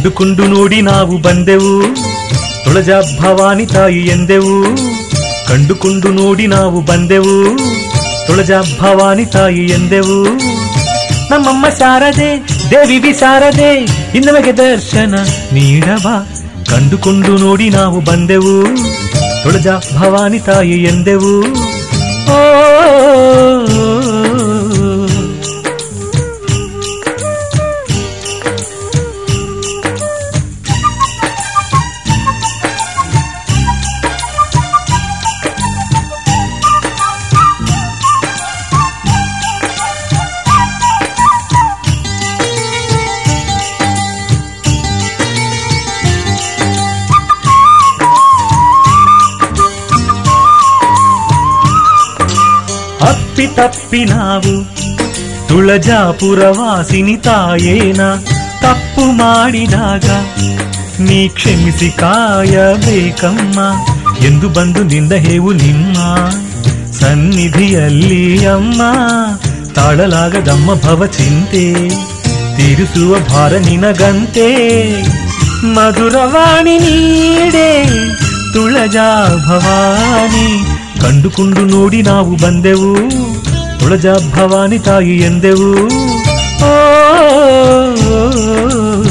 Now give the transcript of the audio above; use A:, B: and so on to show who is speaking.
A: ಕಂಡುಕೊಂಡು ನೋಡಿ ನಾವು ಬಂದೆವು ತುಳಜ ಭವಾನಿ ತಾಯಿ ಎಂದೆವು ಕಂಡುಕೊಂಡು ನೋಡಿ ನಾವು ಬಂದೆವು ತುಳಜ ಭವಾನಿ ತಾಯಿ ಎಂದೆವು ನಮ್ಮಮ್ಮ ಶಾರದೆ ದೇವಿ ಬಿ ಶಾರದೆ ಇನ್ನಮಗೆ ದರ್ಶನ ನೀಡಬಾ ಕಂಡುಕೊಂಡು ನೋಡಿ ನಾವು ಬಂದೆವು ತುಳಜ ಭವಾನಿ ತಾಯಿ ಎಂದೆವು ಓ ಅಪ್ಪಿ ತಪ್ಪಿ ನಾವು ತುಳಜಾಪುರವಾಸಿನಿ ತಾಯೇನ ತಪ್ಪು ಮಾಡಿದಾಗ ನೀ ಕ್ಷಮಿಸಿ ಕಾಯಬೇಕಮ್ಮ ಎಂದು ಬಂದು ನಿಂದ ಹೇವು ನಿಮ್ಮ ಸನ್ನಿಧಿಯಲ್ಲಿ ಅಮ್ಮ ತಾಳಲಾಗದಮ್ಮ ಭವ ಚಿಂತೆ ತೀರಿಸುವ ಭಾರ ನಿನಗಂತೆ ಮಧುರವಾಣಿ ನೀಡೆ ತುಳಜಾ ಭವಾನಿ ಕಂಡುಕೊಂಡು ನೋಡಿ ನಾವು ಬಂದೆವು ತುಳಜಾ ಭವಾನಿ ತಾಯಿ ಎಂದೆವು ಓ